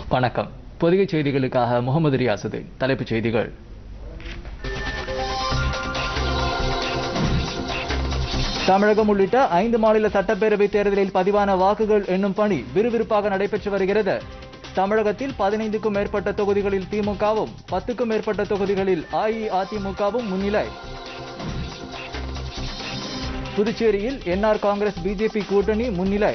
வணக்கம் பொதிகை செய்திகளுக்காக முகமது ரியாசுதீன் தலைப்புச் செய்திகள் தமிழகம் உள்ளிட்ட ஐந்து மாநில சட்டப்பேரவைத் தேர்தலில் பதிவான வாக்குகள் எண்ணும் பணி விறுவிறுப்பாக நடைபெற்று வருகிறது தமிழகத்தில் பதினைந்துக்கும் மேற்பட்ட தொகுதிகளில் திமுகவும் பத்துக்கும் மேற்பட்ட தொகுதிகளில் அஇஅதிமுகவும் முன்னிலை புதுச்சேரியில் என்ஆர் காங்கிரஸ் பிஜேபி கூட்டணி முன்னிலை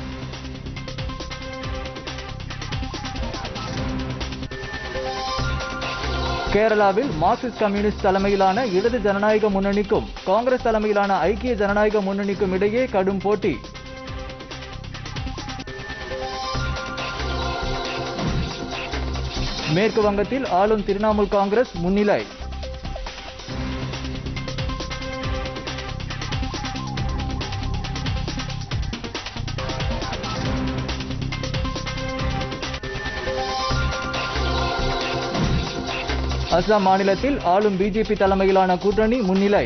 கேரளாவில் மார்க்சிஸ்ட் கம்யூனிஸ்ட் தலைமையிலான இடது ஜனநாயக முன்னணிக்கும் காங்கிரஸ் தலைமையிலான ஐக்கிய ஜனநாயக முன்னணிக்கும் இடையே கடும் போட்டி மேற்கு வங்கத்தில் ஆளும் திரிணாமுல் காங்கிரஸ் முன்னிலை அஸ்ஸாம் மாநிலத்தில் ஆளும் பிஜேபி தலைமையிலான கூட்டணி முன்னிலை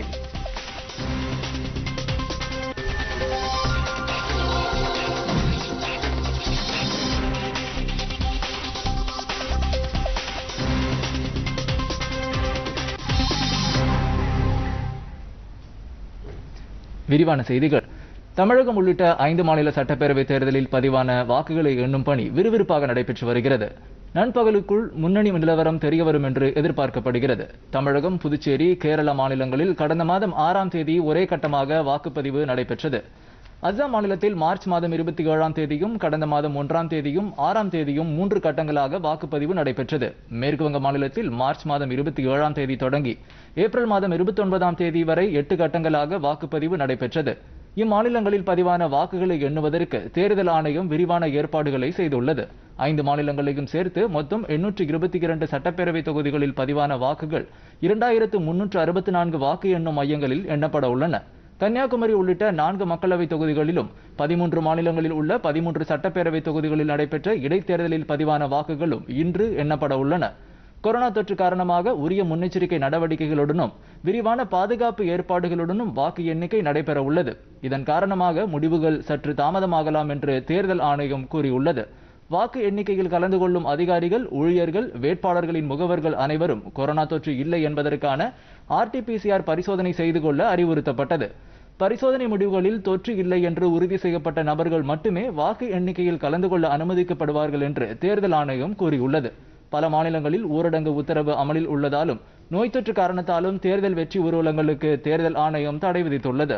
விரிவான செய்திகள் தமிழகம் உள்ளிட்ட ஐந்து மாநில சட்டப்பேரவை தேர்தலில் பதிவான வாக்குகளை எண்ணும் பணி விறுவிறுப்பாக நடைபெற்று வருகிறது நண்பகலுக்குள் முன்னணி நிலவரம் தெரியவரும் என்று எதிர்பார்க்கப்படுகிறது தமிழகம் புதுச்சேரி கேரள மாநிலங்களில் கடந்த மாதம் ஆறாம் தேதி ஒரே கட்டமாக வாக்குப்பதிவு நடைபெற்றது அஸ்ஸாம் மாநிலத்தில் மார்ச் மாதம் இருபத்தி ஏழாம் தேதியும் கடந்த மாதம் ஒன்றாம் தேதியும் ஆறாம் தேதியும் மூன்று கட்டங்களாக வாக்குப்பதிவு நடைபெற்றது மேற்கு வங்க மாநிலத்தில் மார்ச் மாதம் இருபத்தி ஏழாம் தேதி தொடங்கி ஏப்ரல் மாதம் இருபத்தி ஒன்பதாம் தேதி வரை எட்டு கட்டங்களாக வாக்குப்பதிவு நடைபெற்றது இம்மாநிலங்களில் பதிவான வாக்குகளை எண்ணுவதற்கு தேர்தல் ஆணையம் விரிவான ஏற்பாடுகளை செய்துள்ளது ஐந்து மாநிலங்களையும் சேர்த்து மொத்தம் எண்ணூற்று இருபத்தி இரண்டு சட்டப்பேரவை தொகுதிகளில் பதிவான வாக்குகள் இரண்டாயிரத்து முன்னூற்று அறுபத்தி நான்கு வாக்கு எண்ணும் மையங்களில் எண்ணப்பட உள்ளன கன்னியாகுமரி உள்ளிட்ட நான்கு மக்களவை தொகுதிகளிலும் பதிமூன்று மாநிலங்களில் உள்ள பதிமூன்று சட்டப்பேரவை தொகுதிகளில் நடைபெற்ற இடைத்தேர்தலில் பதிவான வாக்குகளும் இன்று எண்ணப்பட உள்ளன கொரோனா தொற்று காரணமாக உரிய முன்னெச்சரிக்கை நடவடிக்கைகளுடனும் விரிவான பாதுகாப்பு ஏற்பாடுகளுடனும் வாக்கு எண்ணிக்கை நடைபெற உள்ளது இதன் காரணமாக முடிவுகள் சற்று தாமதமாகலாம் என்று தேர்தல் ஆணையம் கூறியுள்ளது வாக்கு எண்ணிக்கையில் கலந்து கொள்ளும் அதிகாரிகள் ஊழியர்கள் வேட்பாளர்களின் முகவர்கள் அனைவரும் கொரோனா தொற்று இல்லை என்பதற்கான ஆர்டிபிசிஆர் பரிசோதனை செய்து கொள்ள அறிவுறுத்தப்பட்டது பரிசோதனை முடிவுகளில் தொற்று இல்லை என்று உறுதி செய்யப்பட்ட நபர்கள் மட்டுமே வாக்கு எண்ணிக்கையில் கலந்து கொள்ள அனுமதிக்கப்படுவார்கள் என்று தேர்தல் ஆணையம் கூறியுள்ளது பல மாநிலங்களில் ஊரடங்கு உத்தரவு அமலில் உள்ளதாலும் நோய் தொற்று காரணத்தாலும் தேர்தல் வெற்றி ஊர்வலங்களுக்கு தேர்தல் ஆணையம் தடை விதித்துள்ளது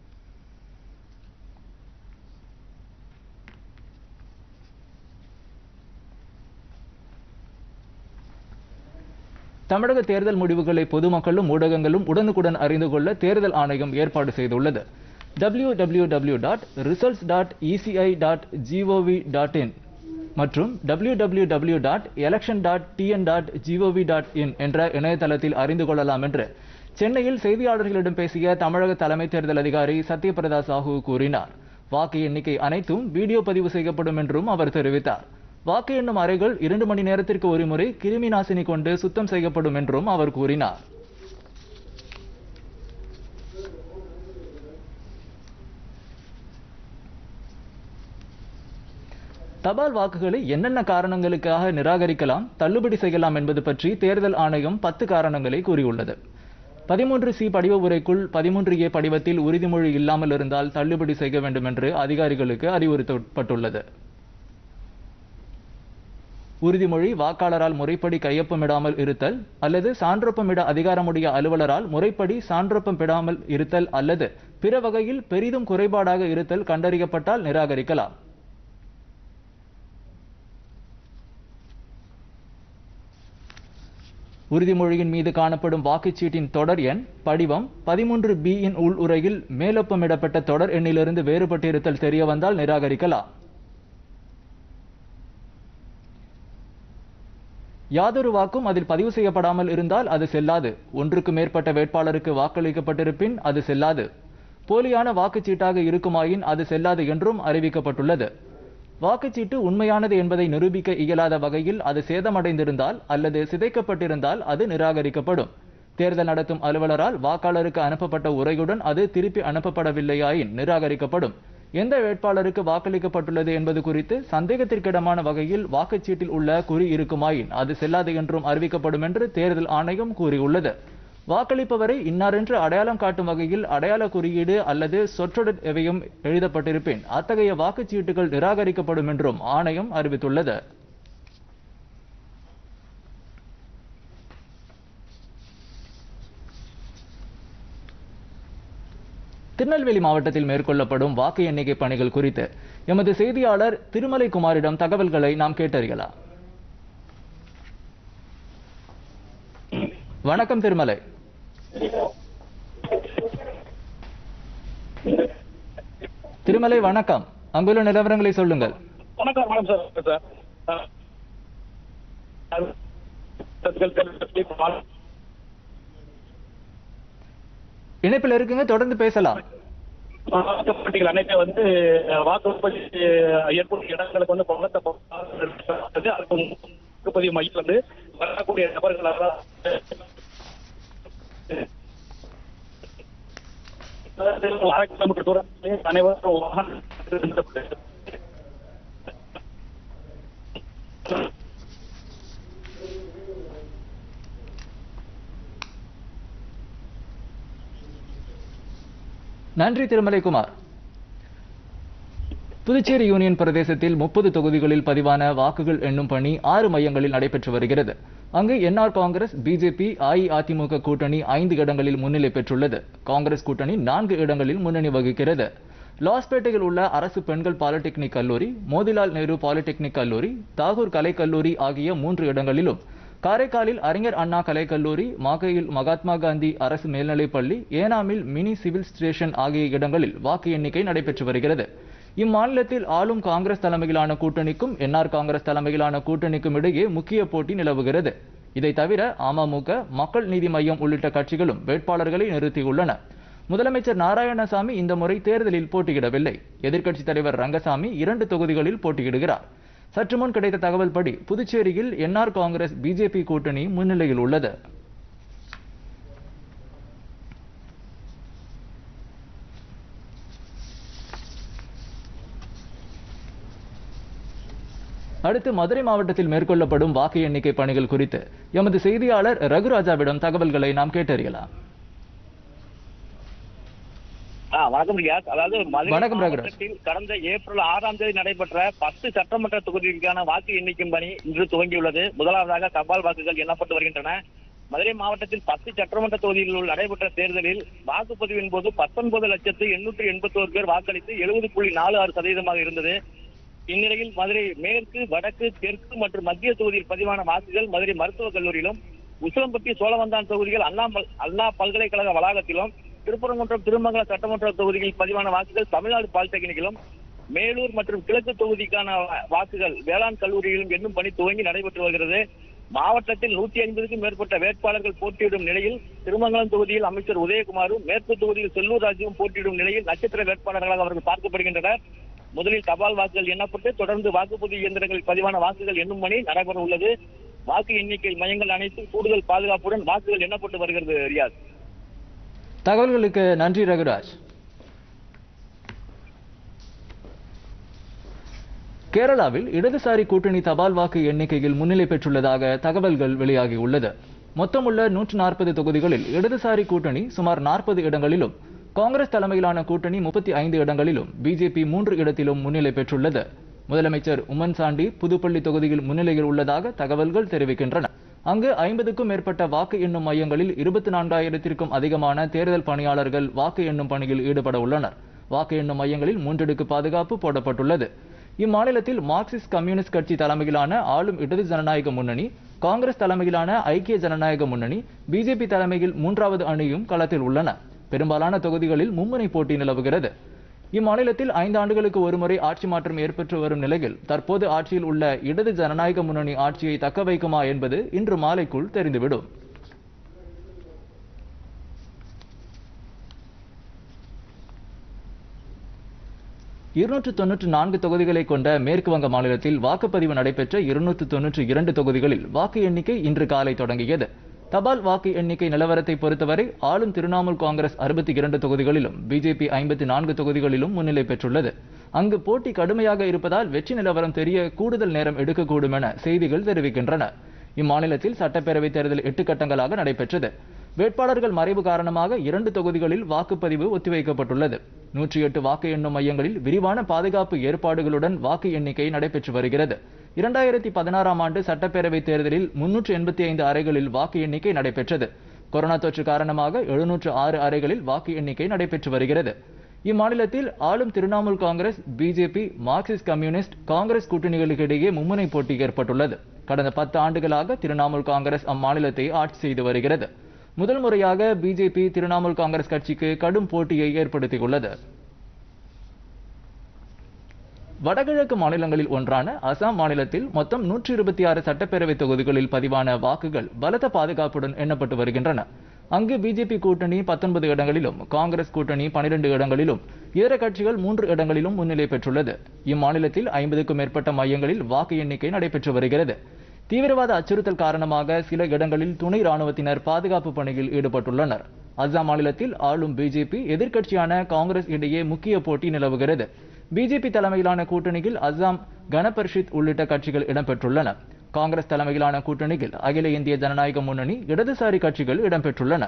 தமிழக தேர்தல் முடிவுகளை பொதுமக்களும் ஊடகங்களும் உடனுக்குடன் அறிந்து கொள்ள தேர்தல் ஆணையம் ஏற்பாடு செய்துள்ளது W W W dot results dot ECI dot GOV dot in மற்றும் W W W dot election dot TN dot GOV dot in என்ற இணையதளத்தில் அறிந்து கொள்ளலாம் என்று சென்னையில் செய்தியாளர்களிடம் பேசிய தமிழக தலைமை தேர்தல் அதிகாரி சத்யபிரதா சாஹூ கூறினார் வாக்கு எண்ணிக்கை அனைத்தும் வீடியோ பதிவு செய்யப்படும் என்றும் அவர் தெரிவித்தார் வாக்கு எண்ணும் அறைகள் இரண்டு மணி நேரத்திற்கு ஒருமுறை கிருமி நாசினி கொண்டு சுத்தம் செய்யப்படும் என்றும் அவர் கூறினார் தபால் வாக்குகளை என்னென்ன காரணங்களுக்காக நிராகரிக்கலாம் தள்ளுபடி செய்யலாம் என்பது பற்றி தேர்தல் ஆணையம் பத்து காரணங்களை கூறியுள்ளது பதிமூன்று சி படிவ உரைக்குள் பதிமூன்று ஏ படிவத்தில் உறுதிமொழி இல்லாமல் இருந்தால் தள்ளுபடி செய்ய வேண்டும் என்று அதிகாரிகளுக்கு அறிவுறுத்தப்பட்டுள்ளது உறுதிமொழி வாக்காளரால் முறைப்படி கையொப்பமிடாமல் இருத்தல் அல்லது சான்றொப்பமிட அதிகாரமுடைய அலுவலரால் முறைப்படி சான்றொப்பமிடாமல் இருத்தல் அல்லது பிற வகையில் பெரிதும் குறைபாடாக இருத்தல் கண்டறியப்பட்டால் நிராகரிக்கலாம் உறுதிமொழியின் மீது காணப்படும் வாக்குச்சீட்டின் தொடர் எண் படிவம் பதிமூன்று பி இன் உள் உரையில் மேலொப்பமிடப்பட்ட தொடர் எண்ணிலிருந்து வேறுபட்டிருத்தல் தெரிய வந்தால் நிராகரிக்கலாம் யாதொரு வாக்கும் அதில் பதிவு செய்யப்படாமல் இருந்தால் அது செல்லாது ஒன்றுக்கு மேற்பட்ட வேட்பாளருக்கு வாக்களிக்கப்பட்டிருப்பின் அது செல்லாது போலியான வாக்குச்சீட்டாக இருக்குமாயின் அது செல்லாது என்றும் அறிவிக்கப்பட்டுள்ளது வாக்குச்சீட்டு உண்மையானது என்பதை நிரூபிக்க இயலாத வகையில் அது சேதமடைந்திருந்தால் அல்லது சிதைக்கப்பட்டிருந்தால் அது நிராகரிக்கப்படும் தேர்தல் நடத்தும் அலுவலரால் வாக்காளருக்கு அனுப்பப்பட்ட உரையுடன் அது திருப்பி அனுப்பப்படவில்லையாயின் நிராகரிக்கப்படும் எந்த வேட்பாளருக்கு வாக்களிக்கப்பட்டுள்ளது என்பது குறித்து சந்தேகத்திற்கிடமான வகையில் வாக்குச்சீட்டில் உள்ள குறி இருக்குமாயின் அது செல்லாது என்றும் அறிவிக்கப்படும் என்று தேர்தல் ஆணையம் கூறியுள்ளது வாக்களிப்பவரை இன்னாரென்று அடையாளம் காட்டும் வகையில் அடையாள குறியீடு அல்லது சொற்றொடர் எவையும் எழுதப்பட்டிருப்பேன் அத்தகைய வாக்குச்சீட்டுகள் நிராகரிக்கப்படும் என்றும் ஆணையம் அறிவித்துள்ளது திருநெல்வேலி மாவட்டத்தில் மேற்கொள்ளப்படும் வாக்கு எண்ணிக்கை பணிகள் குறித்து எமது செய்தியாளர் திருமலை குமாரிடம் தகவல்களை நாம் கேட்டறியலாம் வணக்கம் திருமலை திருமலை வணக்கம் அங்குள்ள நிலவரங்களை சொல்லுங்கள் வணக்கம் வணக்கம் சார் சார் ஆ. இணைப்பில் இருக்குங்க தொடர்ந்து பேசலாம் வாக்குப்பட்டிகள் அனைத்து வந்து வாக்குப்பதி ஏற்படும் இடங்களுக்கு வந்து பணத்தை போடுறது அதுக்கு வாக்குப்பதிவு மையத்தில் வந்து வரக்கூடிய நபர்கள் எல்லாம் அரை கிலோமீட்டர் தூரத்திலே அனைவரும் வாகனம் நிறுத்தப்பட்டு நன்றி திருமலை குமார் புதுச்சேரி யூனியன் பிரதேசத்தில் முப்பது தொகுதிகளில் பதிவான வாக்குகள் எண்ணும் பணி ஆறு மையங்களில் நடைபெற்று வருகிறது அங்கு என்ஆர் காங்கிரஸ் பிஜேபி அஇஅதிமுக கூட்டணி ஐந்து இடங்களில் முன்னிலை பெற்றுள்ளது காங்கிரஸ் கூட்டணி நான்கு இடங்களில் முன்னணி வகிக்கிறது லாஸ்பேட்டையில் உள்ள அரசு பெண்கள் பாலிடெக்னிக் கல்லூரி மோதிலால் நேரு பாலிடெக்னிக் கல்லூரி தாகூர் கலைக் கல்லூரி ஆகிய மூன்று இடங்களிலும் காரைக்காலில் அறிஞர் அண்ணா கலைக்கல்லூரி மாகையில் மகாத்மா காந்தி அரசு மேல்நிலைப் பள்ளி ஏனாமில் மினி சிவில் ஸ்டேஷன் ஆகிய இடங்களில் வாக்கு எண்ணிக்கை நடைபெற்று வருகிறது இம்மாநிலத்தில் ஆளும் காங்கிரஸ் தலைமையிலான கூட்டணிக்கும் என்ஆர் காங்கிரஸ் தலைமையிலான கூட்டணிக்கும் இடையே முக்கிய போட்டி நிலவுகிறது இதை தவிர அமமுக மக்கள் நீதி மய்யம் உள்ளிட்ட கட்சிகளும் வேட்பாளர்களை நிறுத்தியுள்ளன முதலமைச்சர் நாராயணசாமி இந்த முறை தேர்தலில் போட்டியிடவில்லை எதிர்க்கட்சித் தலைவர் ரங்கசாமி இரண்டு தொகுதிகளில் போட்டியிடுகிறார் சற்று முன் கிடைத்த தகவல் படி புதுச்சேரியில் என்ஆர் காங்கிரஸ் பிஜேபி கூட்டணி முன்னிலையில் உள்ளது அடுத்து மதுரை மாவட்டத்தில் மேற்கொள்ளப்படும் வாக்கு எண்ணிக்கை பணிகள் குறித்து எமது செய்தியாளர் ரகுராஜாவிடம் தகவல்களை நாம் கேட்டறியலாம் ஆ, வணக்கம் ரியாஸ் அதாவது மதுரை வணக்கம், ரகுராஜ். மாவட்டத்தில் கடந்த ஏப்ரல் ஆறாம் தேதி நடைபெற்ற பத்து சட்டமன்ற தொகுதிகளுக்கான வாக்கு எண்ணிக்கும் பணி இன்று துவங்கியுள்ளது முதலாவதாக தபால் வாக்குகள் எண்ணப்பட்டு வருகின்றன மதுரை மாவட்டத்தில் பத்து சட்டமன்ற தொகுதிகளில் நடைபெற்ற தேர்தலில் வாக்குப்பதிவின் போது பத்தொன்பது லட்சத்து எண்ணூற்று எண்பத்தோரு பேர் வாக்களித்து எழுபது புள்ளி நாலு ஆறு சதவீதமாக இருந்தது இந்நிலையில் மதுரை மேற்கு வடக்கு தெற்கு மற்றும் மத்திய தொகுதியில் பதிவான வாக்குகள் மதுரை மருத்துவக் கல்லூரியிலும் உசிலம்பட்டி சோழவந்தான் தொகுதிகள் அண்ணா பல்- அண்ணா பல்கலைக்கழக வளாகத்திலும் திருப்பரங்குன்றம் திருமங்கலம் சட்டமன்ற தொகுதிகளில் பதிவான வாக்குகள் தமிழ்நாடு பாலிடெக்னிக்கிலும் மேலூர் மற்றும் கிழக்கு தொகுதிக்கான வா- வாக்குகள் வேளாண் கல்லூரியிலும் எண்ணும் பணி துவங்கி நடைபெற்று வருகிறது மாவட்டத்தில் நூத்தி ஐம்பதுக்கும் மேற்பட்ட வேட்பாளர்கள் போட்டியிடும் நிலையில் திருமங்கலம் தொகுதியில் அமைச்சர் உதயகுமாரும் மேற்கு தொகுதியில் செல்லூர் ராஜுவும் போட்டியிடும் நிலையில் நட்சத்திர வேட்பாளர்களாக அவர்கள் பார்க்கப்படுகின்றனர் முதலில் தபால் வாக்குகள் எண்ணப்பட்டு தொடர்ந்து வாக்குப்பதிவு இயந்திரங்களில் பதிவான வாக்குகள் எண்ணும் பணி நடைபெற உள்ளது வாக்கு எண்ணிக்கை மையங்கள் அனைத்தும் கூடுதல் பாதுகாப்புடன் வாக்குகள் எண்ணப்பட்டு வருகிறது ரியாஸ் தகவல்களுக்கு நன்றி ரகுராஜ் கேரளாவில் இடதுசாரி கூட்டணி தபால் வாக்கு எண்ணிக்கையில் முன்னிலை பெற்றுள்ளதாக தகவல்கள் வெளியாகியுள்ளது மொத்தமுள்ள நூற்று நாற்பது தொகுதிகளில் இடதுசாரி கூட்டணி சுமார் நாற்பது இடங்களிலும் காங்கிரஸ் தலைமையிலான கூட்டணி முப்பத்தி ஐந்து இடங்களிலும் பிஜேபி மூன்று இடத்திலும் முன்னிலை பெற்றுள்ளது முதலமைச்சர் உம்மன் சாண்டி புதுப்பள்ளி தொகுதியில் முன்னிலையில் உள்ளதாக தகவல்கள் தெரிவிக்கின்றன அங்கு ஐம்பதுக்கும் மேற்பட்ட வாக்கு எண்ணும் மையங்களில் இருபத்தி நான்காயிரத்திற்கும் அதிகமான தேர்தல் பணியாளர்கள் வாக்கு எண்ணும் பணியில் ஈடுபட உள்ளனர் வாக்கு எண்ணும் மையங்களில் மூன்றடுக்கு பாதுகாப்பு போடப்பட்டுள்ளது இம்மாநிலத்தில் மார்க்சிஸ்ட் கம்யூனிஸ்ட் கட்சி தலைமையிலான ஆளும் இடது ஜனநாயக முன்னணி காங்கிரஸ் தலைமையிலான ஐக்கிய ஜனநாயக முன்னணி பிஜேபி தலைமையில் மூன்றாவது அணியும் களத்தில் உள்ளன பெரும்பாலான தொகுதிகளில் மும்முனை போட்டி நிலவுகிறது இம்மாநிலத்தில் ஐந்து ஆண்டுகளுக்கு ஒருமுறை ஆட்சி மாற்றம் ஏற்பட்டு வரும் நிலையில் தற்போது ஆட்சியில் உள்ள இடது ஜனநாயக முன்னணி ஆட்சியை தக்க வைக்குமா என்பது இன்று மாலைக்குள் தெரிந்துவிடும் இருநூற்று தொன்னூற்று நான்கு தொகுதிகளை கொண்ட மேற்கு வங்க மாநிலத்தில் வாக்குப்பதிவு நடைபெற்ற இருநூற்று தொன்னூற்று இரண்டு தொகுதிகளில் வாக்கு எண்ணிக்கை இன்று காலை தொடங்கியது தபால் வாக்கு எண்ணிக்கை நிலவரத்தை பொறுத்தவரை ஆளும் திரிணாமுல் காங்கிரஸ் அறுபத்தி இரண்டு தொகுதிகளிலும் பிஜேபி ஐம்பத்தி நான்கு தொகுதிகளிலும் முன்னிலை பெற்றுள்ளது அங்கு போட்டி கடுமையாக இருப்பதால் வெற்றி நிலவரம் தெரிய கூடுதல் நேரம் எடுக்கக்கூடும் என செய்திகள் தெரிவிக்கின்றன இம்மாநிலத்தில் சட்டப்பேரவை தேர்தல் எட்டு கட்டங்களாக நடைபெற்றது வேட்பாளர்கள் மறைவு காரணமாக இரண்டு தொகுதிகளில் வாக்குப்பதிவு ஒத்திவைக்கப்பட்டுள்ளது நூற்றி எட்டு வாக்கு எண்ணும் மையங்களில் விரிவான பாதுகாப்பு ஏற்பாடுகளுடன் வாக்கு எண்ணிக்கை நடைபெற்று வருகிறது இரண்டாயிரத்தி பதினாறாம் ஆண்டு சட்டப்பேரவை தேர்தலில் முன்னூற்று எண்பத்தி ஐந்து அறைகளில் வாக்கு எண்ணிக்கை நடைபெற்றது கொரோனா தொற்று காரணமாக எழுநூற்று ஆறு அறைகளில் வாக்கு எண்ணிக்கை நடைபெற்று வருகிறது இம்மாநிலத்தில் ஆளும் Trinamool Congress BJP Marxist communist Congress கூட்டணிகளுக்கிடையே மும்முனை போட்டி ஏற்பட்டுள்ளது கடந்த பத்து ஆண்டுகளாக திரிணாமுல் காங்கிரஸ் அம்மாநிலத்தை ஆட்சி செய்து வருகிறது முதல் முறையாக பிஜேபி திரிணாமுல் காங்கிரஸ் கட்சிக்கு கடும் போட்டியை ஏற்படுத்தியுள்ளது வடகிழக்கு மாநிலங்களில் ஒன்றான அசாம் மாநிலத்தில் மொத்தம் நூற்றி இருபத்தி ஆறு சட்டப்பேரவை தொகுதிகளில் பதிவான வாக்குகள் பலத்த பாதுகாப்புடன் எண்ணப்பட்டு வருகின்றன அங்கு பிஜேபி கூட்டணி பத்தொன்பது இடங்களிலும் காங்கிரஸ் கூட்டணி பனிரெண்டு இடங்களிலும் இதர கட்சிகள் மூன்று இடங்களிலும் முன்னிலை பெற்றுள்ளது இம்மாநிலத்தில் ஐம்பதுக்கும் மேற்பட்ட மையங்களில் வாக்கு எண்ணிக்கை நடைபெற்று வருகிறது தீவிரவாத அச்சுறுத்தல் காரணமாக சில இடங்களில் துணை ராணுவத்தினர் பாதுகாப்பு பணியில் ஈடுபட்டுள்ளனர் அசாம் மாநிலத்தில் ஆளும் பிஜேபி எதிர்க்கட்சியான காங்கிரஸ் இடையே முக்கிய போட்டி நிலவுகிறது பிஜேபி தலைமையிலான கூட்டணியில் அசாம் கனபரிஷித் உள்ளிட்ட கட்சிகள் இடம்பெற்றுள்ளன காங்கிரஸ் தலைமையிலான கூட்டணியில் அகில இந்திய ஜனநாயக முன்னணி இடதுசாரி கட்சிகள் இடம்பெற்றுள்ளன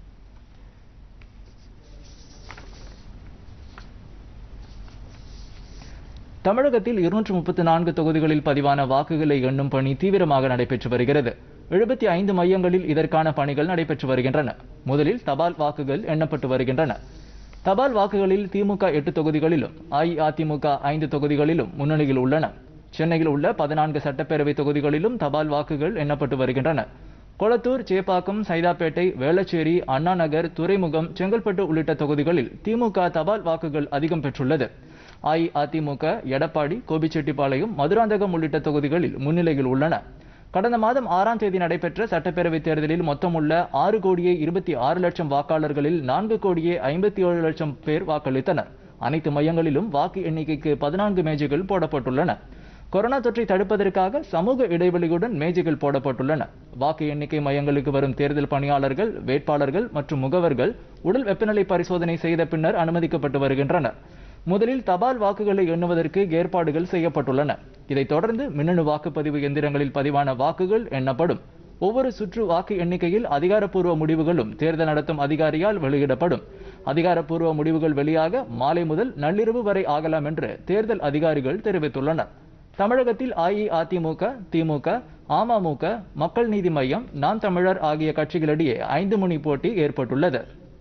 தமிழகத்தில் இருநூற்று முப்பத்தி நான்கு தொகுதிகளில் பதிவான வாக்குகளை எண்ணும் பணி தீவிரமாக நடைபெற்று வருகிறது எழுபத்தி ஐந்து மையங்களில் இதற்கான பணிகள் நடைபெற்று வருகின்றன முதலில் தபால் வாக்குகள் எண்ணப்பட்டு வருகின்றன தபால் வாக்குகளில் திமுக எட்டு தொகுதிகளிலும் அஇஅதிமுக ஐந்து தொகுதிகளிலும் முன்னணியில் உள்ளன சென்னையில் உள்ள பதினான்கு சட்டப்பேரவை தொகுதிகளிலும் தபால் வாக்குகள் எண்ணப்பட்டு வருகின்றன கொளத்தூர் சேப்பாக்கம் சைதாப்பேட்டை வேளச்சேரி அண்ணா நகர் துறைமுகம் செங்கல்பட்டு உள்ளிட்ட தொகுதிகளில் திமுக தபால் வாக்குகள் அதிகம் பெற்றுள்ளது அஇஅதிமுக எடப்பாடி கோபிச்செட்டிப்பாளையம் மதுராந்தகம் உள்ளிட்ட தொகுதிகளில் முன்னிலையில் உள்ளன கடந்த மாதம் ஆறாம் தேதி நடைபெற்ற சட்டப்பேரவைத் தேர்தலில் மொத்தமுள்ள ஆறு கோடியே இருபத்தி ஆறு லட்சம் வாக்காளர்களில் நான்கு கோடியே ஐம்பத்தி ஏழு லட்சம் பேர் வாக்களித்தனர் அனைத்து மையங்களிலும் வாக்கு எண்ணிக்கைக்கு பதினான்கு மேஜைகள் போடப்பட்டுள்ளன கொரோனா தொற்றை தடுப்பதற்காக சமூக இடைவெளியுடன் மேஜைகள் போடப்பட்டுள்ளன வாக்கு எண்ணிக்கை மையங்களுக்கு வரும் தேர்தல் பணியாளர்கள் வேட்பாளர்கள் மற்றும் முகவர்கள் உடல் வெப்பநிலை பரிசோதனை செய்த பின்னர் அனுமதிக்கப்பட்டு வருகின்றனர் முதலில் தபால் வாக்குகளை எண்ணுவதற்கு ஏற்பாடுகள் செய்யப்பட்டுள்ளன இதைத் தொடர்ந்து மின்னணு வாக்குப்பதிவு எந்திரங்களில் பதிவான வாக்குகள் எண்ணப்படும் ஒவ்வொரு சுற்று வாக்கு எண்ணிக்கையில் அதிகாரப்பூர்வ முடிவுகளும் தேர்தல் நடத்தும் அதிகாரியால் வெளியிடப்படும் அதிகாரப்பூர்வ முடிவுகள் வெளியாக மாலை முதல் நள்ளிரவு வரை ஆகலாம் என்று தேர்தல் அதிகாரிகள் தெரிவித்துள்ளனர் தமிழகத்தில் அஇஅதிமுக திமுக அமமுக மக்கள் நீதி மய்யம் நாம் தமிழர் ஆகிய கட்சிகளிடையே ஐந்து முனை போட்டி ஏற்பட்டுள்ளது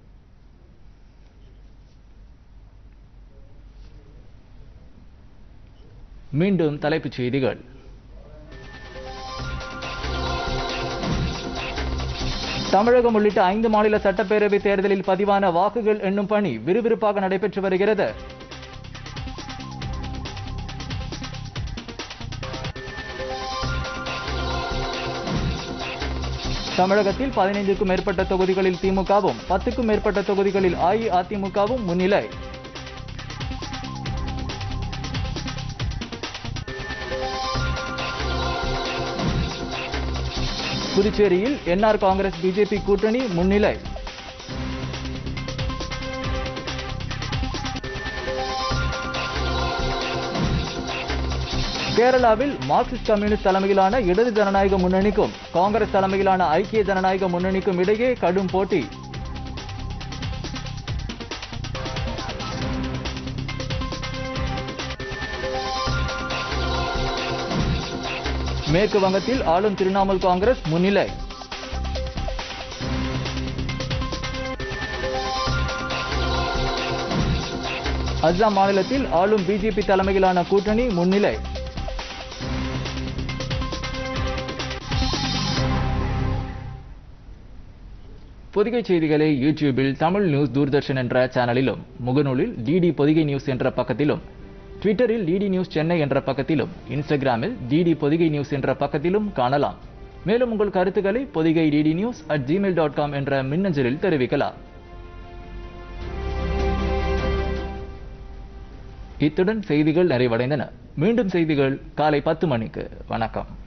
மீண்டும் தலைப்புச் செய்திகள் தமிழகம் உள்ளிட்ட ஐந்து மாநில சட்டப்பேரவை தேர்தலில் பதிவான வாக்குகள் எண்ணும் பணி விறுவிறுப்பாக நடைபெற்று வருகிறது தமிழகத்தில் பதினைந்துக்கும் மேற்பட்ட தொகுதிகளில் திமுகவும் பத்துக்கும் மேற்பட்ட தொகுதிகளில் அஇஅதிமுகவும் முன்னிலை புதுச்சேரியில் என்ஆர் காங்கிரஸ் பிஜேபி கூட்டணி முன்னிலை கேரளாவில் மார்க்சிஸ்ட் கம்யூனிஸ்ட் தலைமையிலான இடது ஜனநாயக முன்னணிக்கும் காங்கிரஸ் தலைமையிலான ஐக்கிய ஜனநாயக முன்னணிக்கும் இடையே கடும் போட்டி மேற்கு வங்கத்தில் ஆளும் திரிணாமுல் காங்கிரஸ் முன்னிலை அஸ்ஸாம் மாநிலத்தில் ஆளும் பிஜேபி தலைமையிலான கூட்டணி முன்னிலை பொதிகை செய்திகளை யூடியூபில் தமிழ் நியூஸ் தூர்தர்ஷன் என்ற சேனலிலும் முகநூலில் டிடி பொதிகை நியூஸ் என்ற பக்கத்திலும் ட்விட்டரில் டிடி நியூஸ் சென்னை என்ற பக்கத்திலும் இன்ஸ்டாகிராமில் டிடி பொதிகை நியூஸ் என்ற பக்கத்திலும் காணலாம் மேலும் உங்கள் கருத்துக்களை Podhigai DD news at Gmail dot com என்ற மின்னஞ்சலில் தெரிவிக்கலாம் இத்துடன் செய்திகள் நிறைவடைந்தன மீண்டும் செய்திகள் காலை பத்து மணிக்கு வணக்கம்